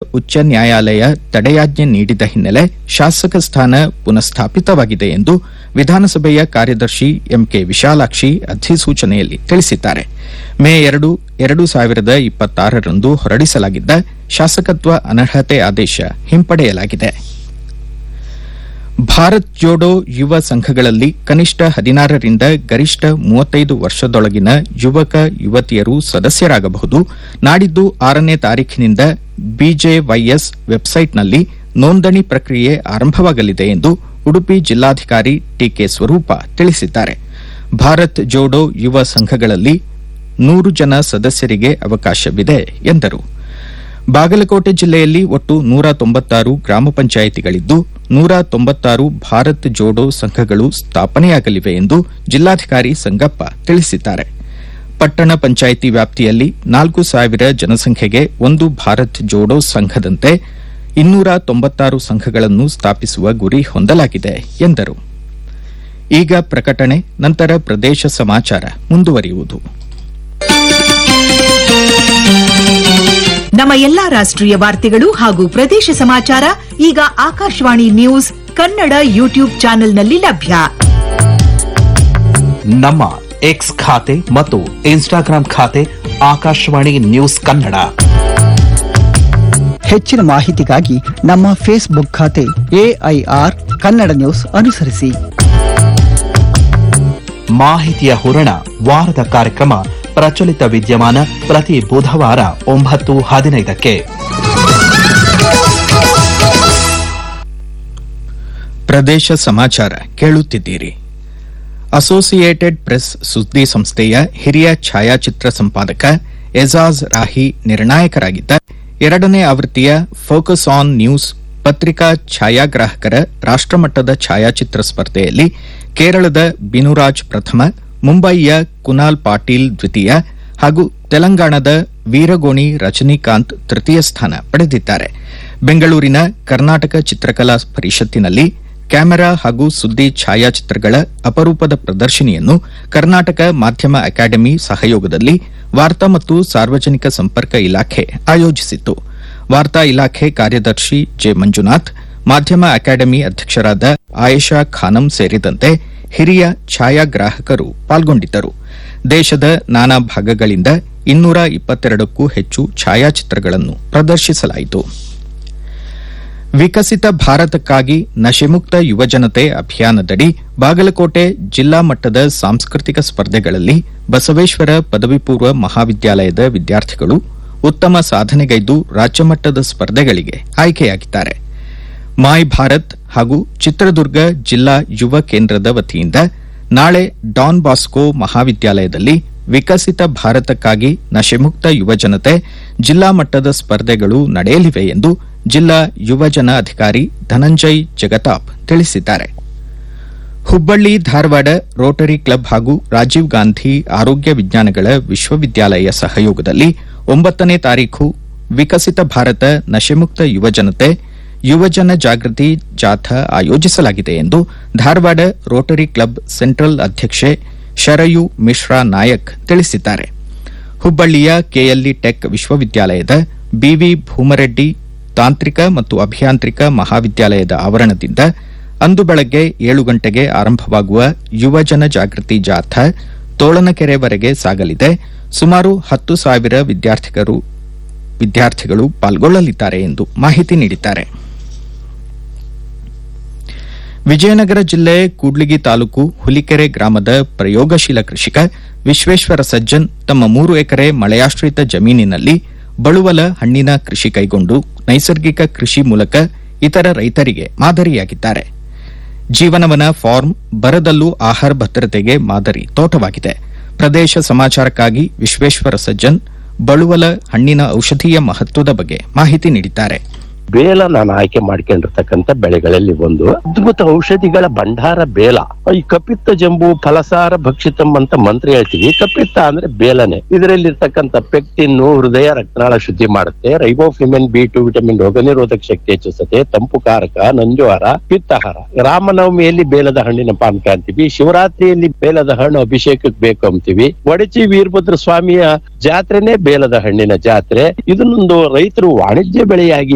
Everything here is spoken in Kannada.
ಉಚ್ಚ ನ್ಯಾಯಾಲಯ ತಡೆಯಾಜ್ಞೆ ನೀಡಿದ ಹಿನ್ನೆಲೆ ಶಾಸಕ ಸ್ಥಾನ ಪುನಃಸ್ಥಾಪಿತವಾಗಿದೆ ಎಂದು ವಿಧಾನಸಭೆಯ ಕಾರ್ಯದರ್ಶಿ ಎಂಕೆ ವಿಶಾಲಾಕ್ಷಿ ಅಧಿಸೂಚನೆಯಲ್ಲಿ ತಿಳಿಸಿದ್ದಾರೆ ಮೇ ಎರಡು ಎರಡು ಸಾವಿರದ ಇಪ್ಪತ್ತಾರರಂದು ಹೊರಡಿಸಲಾಗಿದ್ದ ಶಾಸಕತ್ವ ಅನರ್ಹತೆ ಆದೇಶ ಹಿಂಪಡೆಯಲಾಗಿದೆ ಭಾರತ್ ಜೋಡೋ ಯುವ ಸಂಘಗಳಲ್ಲಿ ಕನಿಷ್ಠ ಹದಿನಾರರಿಂದ ಗರಿಷ್ಠ ಮೂವತ್ತೈದು ವರ್ಷದೊಳಗಿನ ಯುವಕ ಯುವತಿಯರು ಸದಸ್ಯರಾಗಬಹುದು ನಾಡಿದ್ದು ಆರನೇ ತಾರೀಖಿನಿಂದ ಬಿಜೆವೈಎಸ್ ವೆಬ್ಸೈಟ್ನಲ್ಲಿ ನೋಂದಣಿ ಪ್ರಕ್ರಿಯೆ ಆರಂಭವಾಗಲಿದೆ ಎಂದು ಉಡುಪಿ ಜಿಲ್ಲಾಧಿಕಾರಿ ಟಿಕೆ ಸ್ವರೂಪ ತಿಳಿಸಿದ್ದಾರೆ ಭಾರತ್ ಜೋಡೋ ಯುವ ಸಂಘಗಳಲ್ಲಿ ನೂರು ಜನ ಸದಸ್ಯರಿಗೆ ಅವಕಾಶವಿದೆ ಎಂದರು ಬಾಗಲಕೋಟೆ ಜಿಲ್ಲೆಯಲ್ಲಿ ಒಟ್ಟು ನೂರ ತೊಂಬತ್ತಾರು ಗ್ರಾಮ ಪಂಚಾಯಿತಿಗಳಿದ್ದು ನೂರ ತೊಂಬತ್ತಾರು ಭಾರತ್ ಜೋಡೋ ಸಂಘಗಳು ಸ್ಥಾಪನೆಯಾಗಲಿವೆ ಎಂದು ಜಿಲ್ಲಾಧಿಕಾರಿ ಸಂಗಪ್ಪ ತಿಳಿಸಿದ್ದಾರೆ ಪಟ್ಟಣ ಪಂಚಾಯಿತಿ ವ್ಯಾಪ್ತಿಯಲ್ಲಿ ನಾಲ್ಕು ಸಾವಿರ ಜನಸಂಖ್ಯೆಗೆ ಒಂದು ಭಾರತ್ ಜೋಡೋ ಸಂಘದಂತೆ ಇನ್ನೂರ ತೊಂಬತ್ತಾರು ಸಂಘಗಳನ್ನು ಸ್ಥಾಪಿಸುವ ಗುರಿ ಹೊಂದಲಾಗಿದೆ ಎಂದರು ಈಗ ಪ್ರಕಟಣೆ ನಂತರ ಪ್ರದೇಶ ಸಮಾಚಾರ ಮುಂದುವರಿಯುವುದು ನಮ್ಮ ಎಲ್ಲಾ ರಾಷ್ಟ್ರೀಯ ವಾರ್ತೆಗಳು ಹಾಗೂ ಪ್ರದೇಶ ಸಮಾಚಾರ ಈಗ ಆಕಾಶವಾಣಿ ನ್ಯೂಸ್ ಕನ್ನಡ ಯೂಟ್ಯೂಬ್ ಚಾನೆಲ್ನಲ್ಲಿ ಲಭ್ಯ ನಮ್ಮ ಎಕ್ಸ್ ಖಾತೆ ಮತ್ತು ಇನ್ಸ್ಟಾಗ್ರಾಂ ಖಾತೆ ಆಕಾಶವಾಣಿ ನ್ಯೂಸ್ ಕನ್ನಡ ಹೆಚ್ಚಿನ ಮಾಹಿತಿಗಾಗಿ ನಮ್ಮ ಫೇಸ್ಬುಕ್ ಖಾತೆ ಎಐಆರ್ ಕನ್ನಡ ನ್ಯೂಸ್ ಅನುಸರಿಸಿ ಮಾಹಿತಿಯ ಹೂರಣ ವಾರದ ಕಾರ್ಯಕ್ರಮ ಪ್ರಚಲಿತ ವಿದ್ಯಮಾನ ಪ್ರತಿ ಬುಧವಾರ ಒಂಬತ್ತು ಹದಿನೈದಕ್ಕೆ ಪ್ರದೇಶ ಸಮಾಚಾರ ಕೇಳುತ್ತಿದ್ದೀರಿ ಅಸೋಸಿಯೇಟೆಡ್ ಪ್ರೆಸ್ ಸುದ್ದಿ ಸಂಸ್ಥೆಯ ಹಿರಿಯ ಛಾಯಾಚಿತ್ರ ಸಂಪಾದಕ ಎಜಾಜ್ ರಾಹಿ ನಿರ್ಣಾಯಕರಾಗಿದ್ದ ಎರಡನೇ ಆವೃತ್ತಿಯ ಫೋಕಸ್ ಆನ್ ನ್ಯೂಸ್ ಪತ್ರಿಕಾ ಛಾಯಾಗ್ರಾಹಕರ ರಾಷ್ಟಮಟ್ಟದ ಛಾಯಾಚಿತ್ರ ಸ್ಪರ್ಧೆಯಲ್ಲಿ ಕೇರಳದ ಬಿನುರಾಜ್ ಪ್ರಥಮ ಮುಂಬಯಿಯ ಕುನಾಲ್ ಪಾಟೀಲ್ ದ್ವಿತೀಯ ಹಾಗೂ ತೆಲಂಗಾಣದ ವೀರಗೋಣಿ ರಜನಿಕಾಂತ್ ತೃತೀಯ ಸ್ಥಾನ ಪಡೆದಿದ್ದಾರೆ ಬೆಂಗಳೂರಿನ ಕರ್ನಾಟಕ ಚಿತ್ರಕಲಾ ಪರಿಷತ್ತಿನಲ್ಲಿ ಕ್ಯಾಮೆರಾ ಹಾಗೂ ಸುದ್ದಿ ಛಾಯಾಚಿತ್ರಗಳ ಅಪರೂಪದ ಪ್ರದರ್ಶನಿಯನ್ನು ಕರ್ನಾಟಕ ಮಾಧ್ಯಮ ಅಕಾಡೆಮಿ ಸಹಯೋಗದಲ್ಲಿ ವಾರ್ತಾ ಮತ್ತು ಸಾರ್ವಜನಿಕ ಸಂಪರ್ಕ ಇಲಾಖೆ ಆಯೋಜಿಸಿತ್ತು ವಾರ್ತಾ ಇಲಾಖೆ ಕಾರ್ಯದರ್ಶಿ ಜೆ ಮಂಜುನಾಥ್ ಮಾಧ್ಯಮ ಅಕಾಡೆಮಿ ಅಧ್ಯಕ್ಷರಾದ ಆಯೇಷಾ ಖಾನಂ ಸೇರಿದಂತೆ ಹಿರಿಯ ಛಾಯಾಗ್ರಾಹಕರು ಪಾಲ್ಗೊಂಡಿದ್ದರು ದೇಶದ ನಾನಾ ಭಾಗಗಳಿಂದ ಇನ್ನೂರ ಇಪ್ಪತ್ತೆರಡಕ್ಕೂ ಹೆಚ್ಚು ಛಾಯಾಚಿತ್ರಗಳನ್ನು ಪ್ರದರ್ಶಿಸಲಾಯಿತು ವಿಕಸಿತ ಭಾರತಕ್ಕಾಗಿ ನಶೆಮುಕ್ತ ಯುವಜನತೆ ಅಭಿಯಾನದಡಿ ಬಾಗಲಕೋಟೆ ಜಿಲ್ಲಾ ಮಟ್ಟದ ಸಾಂಸ್ಕೃತಿಕ ಸ್ಪರ್ಧೆಗಳಲ್ಲಿ ಬಸವೇಶ್ವರ ಪದವಿ ಪೂರ್ವ ಮಹಾವಿದ್ಯಾಲಯದ ವಿದ್ಯಾರ್ಥಿಗಳು ಉತ್ತಮ ಸಾಧನೆಗೈದು ರಾಜ್ಯಮಟ್ಟದ ಸ್ಪರ್ಧೆಗಳಿಗೆ ಆಯ್ಕೆಯಾಗಿದ್ದಾರೆ ಮಾಯ್ ಭಾರತ್ ಹಾಗೂ ಚಿತ್ರದುರ್ಗ ಜಿಲ್ಲಾ ಯುವ ಕೇಂದ್ರದ ವತಿಯಿಂದ ನಾಳೆ ಡಾನ್ ಬಾಸ್ಕೋ ಮಹಾವಿದ್ಯಾಲಯದಲ್ಲಿ ವಿಕಸಿತ ಭಾರತಕ್ಕಾಗಿ ನಶೆಮುಕ್ತ ಯುವಜನತೆ ಜಿಲ್ಲಾ ಮಟ್ಟದ ಸ್ಪರ್ಧೆಗಳು ನಡೆಯಲಿವೆ ಎಂದು ಜಿಲ್ಲಾ ಯುವಜನ ಅಧಿಕಾರಿ ಧನಂಜಯ್ ಜಗತಾಪ್ ತಿಳಿಸಿದ್ದಾರೆ ಹುಬ್ಬಳ್ಳಿ ಧಾರವಾಡ ರೋಟರಿ ಕ್ಲಬ್ ಹಾಗೂ ರಾಜೀವ್ ಗಾಂಧಿ ಆರೋಗ್ಯ ವಿಜ್ಞಾನಗಳ ವಿಶ್ವವಿದ್ಯಾಲಯ ಸಹಯೋಗದಲ್ಲಿ ಒಂಬತ್ತನೇ ತಾರೀಖು ವಿಕಸಿತ ಭಾರತ ನಶೆಮುಕ್ತ ಯುವಜನತೆ ಯುವಜನ ಜಾಗೃತಿ ಜಾಥಾ ಆಯೋಜಿಸಲಾಗಿದೆ ಎಂದು ಧಾರವಾಡ ರೋಟರಿ ಕ್ಲಬ್ ಸೆಂಟ್ರಲ್ ಅಧ್ಯಕ್ಷೆ ಶರಯು ಮಿಶ್ರಾ ನಾಯಕ್ ತಿಳಿಸಿದ್ದಾರೆ ಹುಬ್ಬಳ್ಳಿಯ ಕೆಎಲ್ಇ ಟೆಕ್ ವಿಶ್ವವಿದ್ಯಾಲಯದ ಬಿವಿ ಭೂಮರೆಡ್ಡಿ ತಾಂತ್ರಿಕ ಮತ್ತು ಅಭಿಯಾಂತ್ರಿಕ ಮಹಾವಿದ್ಯಾಲಯದ ಆವರಣದಿಂದ ಅಂದು ಬೆಳಗ್ಗೆ ಏಳು ಗಂಟೆಗೆ ಆರಂಭವಾಗುವ ಯುವಜನ ಜಾಗೃತಿ ಜಾಥಾ ತೋಳನಕೆರೆವರೆಗೆ ಸಾಗಲಿದೆ ಸುಮಾರು ಹತ್ತು ಸಾವಿರ ವಿದ್ಯಾರ್ಥಿಗಳು ವಿದ್ಯಾರ್ಥಿಗಳು ಪಾಲ್ಗೊಳ್ಳಲಿದ್ದಾರೆ ಎಂದು ಮಾಹಿತಿ ನೀಡಿದ್ದಾರೆ ವಿಜಯನಗರ ಜಿಲ್ಲೆ ಕೂಡ್ಲಿಗಿ ತಾಲೂಕು ಹುಲಿಕೆರೆ ಗ್ರಾಮದ ಪ್ರಯೋಗಶೀಲ ಕೃಷಿಕ ವಿಶ್ವೇಶ್ವರ ಸಜ್ಜನ್ ತಮ್ಮ ಮೂರು ಎಕರೆ ಮಳೆಯಾಶ್ರಿತ ಜಮೀನಿನಲ್ಲಿ ಬಳುವಲ ಹಣ್ಣಿನ ಕೃಷಿ ಕೈಗೊಂಡು ನೈಸರ್ಗಿಕ ಕೃಷಿ ಮೂಲಕ ಇತರ ರೈತರಿಗೆ ಮಾದರಿಯಾಗಿದ್ದಾರೆ ಜೀವನವನ ಫಾರ್ಮ್ ಬರದಲ್ಲೂ ಆಹಾರ ಭದ್ರತೆಗೆ ಮಾದರಿ ತೋಟವಾಗಿದೆ ಪ್ರದೇಶ ಸಮಾಚಾರಕ್ಕಾಗಿ ವಿಶ್ವೇಶ್ವರ ಸಜ್ಜನ್ ಬಳುವಲ ಹಣ್ಣಿನ ಔಷಧೀಯ ಮಹತ್ವದ ಬಗ್ಗೆ ಮಾಹಿತಿ ನೀಡಿದ್ದಾರೆ ಬೇಲ ನಾನು ಆಯ್ಕೆ ಮಾಡ್ಕೊಂಡಿರ್ತಕ್ಕಂಥ ಬೆಳೆಗಳಲ್ಲಿ ಒಂದು ಅದ್ಭುತ ಔಷಧಿಗಳ ಭಂಡಾರ ಬೇಲ ಈ ಕಪಿತ್ತ ಜಂಬು ಫಲಸಾರ ಭಕ್ಷಿತಂ ಅಂತ ಮಂತ್ರ ಹೇಳ್ತೀವಿ ಕಪಿತ್ತ ಅಂದ್ರೆ ಬೇಲನೆ ಇದರಲ್ಲಿರ್ತಕ್ಕಂಥ ಪೆಕ್ಟಿನ್ ಹೃದಯ ರಕ್ತನಾಳ ಶುದ್ಧಿ ಮಾಡುತ್ತೆ ರೈಬೋಫಿಮೆನ್ ಬಿ ಟು ವಿಟಮಿನ್ ರೋಗ ನಿರೋಧಕ ಶಕ್ತಿ ಹೆಚ್ಚಿಸುತ್ತೆ ತಂಪು ಕಾರಕ ನಂಜುಹಾರ ಪಿತ್ತಹಾರ ರಾಮನವಮಿಯಲ್ಲಿ ಬೇಲದ ಹಣ್ಣಿನ ಪಾನಕ ಅಂತೀವಿ ಶಿವರಾತ್ರಿಯಲ್ಲಿ ಬೇಲದ ಹಣ್ಣು ಅಭಿಷೇಕಕ್ಕೆ ಬೇಕು ಅಂತೀವಿ ಒಡಚಿ ವೀರಭದ್ರ ಸ್ವಾಮಿಯ ಜಾತ್ರೆನೇ ಬೇಲದ ಹಣ್ಣಿನ ಜಾತ್ರೆ ಇದನ್ನೊಂದು ರೈತರು ವಾಣಿಜ್ಯ ಬೆಳೆಯಾಗಿ